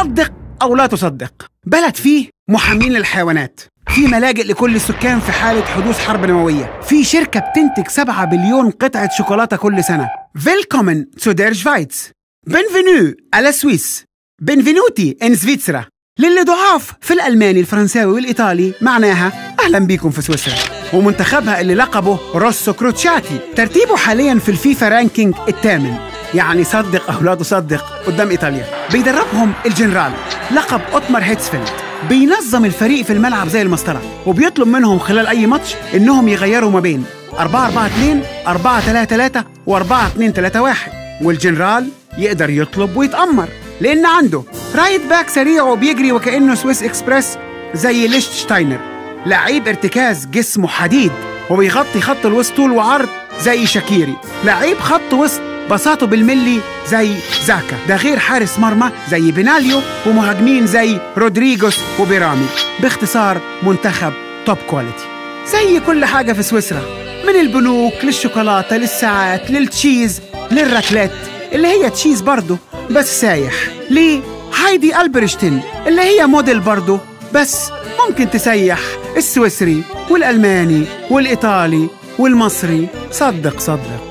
صدق أو لا تصدق بلد فيه محامين للحيوانات في ملاجئ لكل السكان في حالة حدوث حرب نووية في شركة بتنتج 7 بليون قطعة شوكولاتة كل سنة فيلكومن zu der Schweiz بنفينو على سويس بنفينوتي ان سفيتسرا للي ضعاف في الألماني الفرنساوي والإيطالي معناها أهلا بيكم في سويسرا ومنتخبها اللي لقبه روسو كروتشاتي ترتيبه حاليا في الفيفا رانكينج الثامن يعني صدق أو لا تصدق قدام إيطاليا بيدربهم الجنرال لقب أوتمار هيتسفيلد بينظم الفريق في الملعب زي المسطرة وبيطلب منهم خلال أي ماتش إنهم يغيروا ما بين 4 4 2 4 3 3 و 4 2 3 1 والجنرال يقدر يطلب ويتأمر لأن عنده رايت باك سريع وبيجري وكأنه سويس إكسبريس زي ليشتشتاينر لعيب ارتكاز جسمه حديد وبيغطي خط الوسط طول وعرض زي شاكيري لعيب خط وسط بساطه بالملي زي زاكا ده غير حارس مرمى زي بيناليو ومهاجمين زي رودريجوس وبيرامي باختصار منتخب توب كواليتي زي كل حاجة في سويسرا من البنوك للشوكولاتة للساعات للتشيز للراكليت اللي هي تشيز برضه بس سايح ليه هايدي ألبرشتين اللي هي موديل برضه بس ممكن تسيح السويسري والألماني والإيطالي والمصري صدق صدق